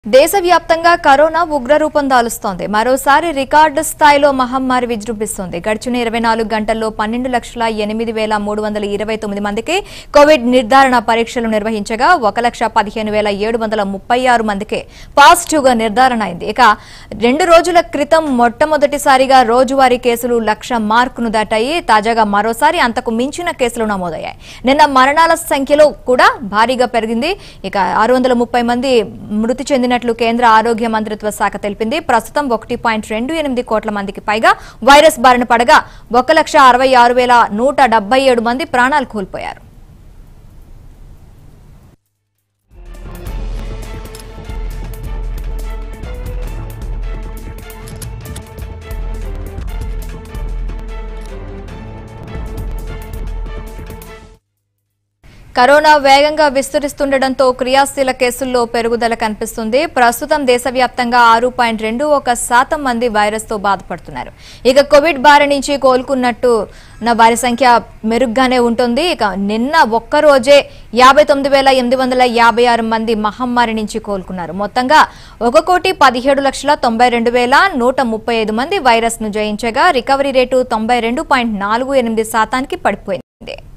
దేశవ్యాప్తంగా కరోనా ఉగ్రరూపం దాలుస్తోంది మరోసారి రికార్డు స్థాయిలో మహమ్మారి విజృంభిస్తోంది గడిచిన ఇరవై నాలుగు గంటల్లో పన్నెండు లక్షల ఎనిమిది వేల మూడు వందల ఇరవై తొమ్మిది మందికి కోవిడ్ నిర్ధారణ పరీక్షలు నిర్వహించగా ఒక లక్ష పదిహేను వేల ఏడు వందల ముప్పై ఆరు మందికి పాజిటివ్ గా నిర్ధారణ అయింది ఇక రెండు రోజుల క్రితం మొట్టమొదటిసారిగా రోజువారీ కేసులు లక్ష మార్కును దాటాయి తాజాగా మరోసారి అంతకు మించిన కేసులు నమోదయ్యాయి నిన్న మరణాల సంఖ్యలో కూడా భారీగా పెరిగింది ఇక ఆరు వందల ముప్పై మంది మృతి చెందినట్లు కేంద్ర ఆరోగ్య మంత్రిత్వ శాఖ తెలిపింది ప్రస్తుతం ఒకటి పాయింట్ రెండు ఎనిమిది కోట్ల మందికి పైగా వైరస్ బారిన పడగా ఒక లక్ష అరవై ఆరు వేల నూట డెబ్బై ఏడు మంది ప్రాణాలు కోల్పోయారు కరోనా వేగంగా విస్తరిస్తుండటంతో క్రియాశీల కేసుల్లో పెరుగుదల కనిపిస్తుంది ప్రస్తుతం దేశవ్యాప్తంగా ఆరు పాయింట్ రెండు ఒక శాతం మంది వైరస్ తో బాధపడుతున్నారు ఇక కోవిడ్ బారి నుంచి కోలుకున్నట్టు ఉన్న వారి సంఖ్య మెరుగ్గానే ఉంటుంది ఇక నిన్న ఒక్క రోజే యాభై తొమ్మిది వేల ఎనిమిది వందల యాభై ఆరు మంది మహమ్మారి నుంచి కోలుకున్నారు మొత్తంగా ఒక కోటి పదిహేడు లక్షల తొంభై రెండు వేల నూట ముప్పై ఐదు మంది వైరస్ ను జయించగా రికవరీ రేటు తొంభై రెండు పాయింట్ నాలుగు ఎనిమిది శాతానికి పడిపోయింది